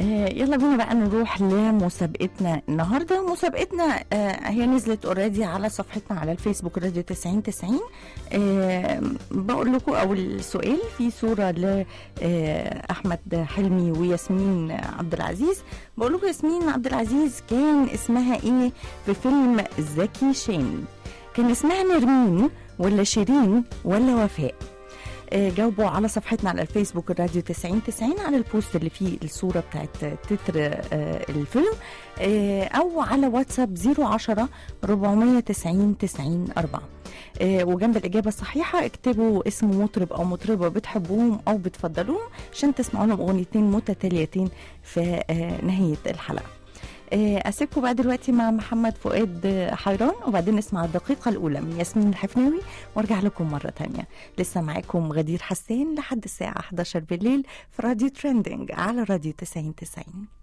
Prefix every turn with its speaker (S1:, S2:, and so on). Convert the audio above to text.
S1: آه، يلا بينا بقى نروح لمسابقتنا النهارده مسابقتنا آه، هي نزلت اوريدي على صفحتنا على الفيسبوك راديو 90 90 آه، بقول لكم اول سؤال في صوره لاحمد حلمي وياسمين عبد العزيز بقول لكم ياسمين عبد العزيز كان اسمها ايه في فيلم زكي شان كان اسمها نرمين ولا شيرين ولا وفاء آه، جاوبوا على صفحتنا على الفيسبوك الراديو 90 90 على البوست اللي فيه الصورة بتاعت تتر آه، الفيلم آه، أو على واتساب 010 490 90 4 آه، وجنب الإجابة الصحيحة اكتبوا اسم مطرب أو مطربة بتحبوهم أو بتفضلوهم عشان تسمعوا لهم أغنيتين متتاليتين في آه، نهاية الحلقة آه، أسيبكم بقى دلوقتي مع محمد فؤاد آه، حيران وبعدين نسمع الدقيقة الأولى من ياسمين الحفناوي وارجع لكم مرة تانية لسه معاكم غدير حسين لحد الساعة 11 بالليل في راديو ترندنج على راديو 90 90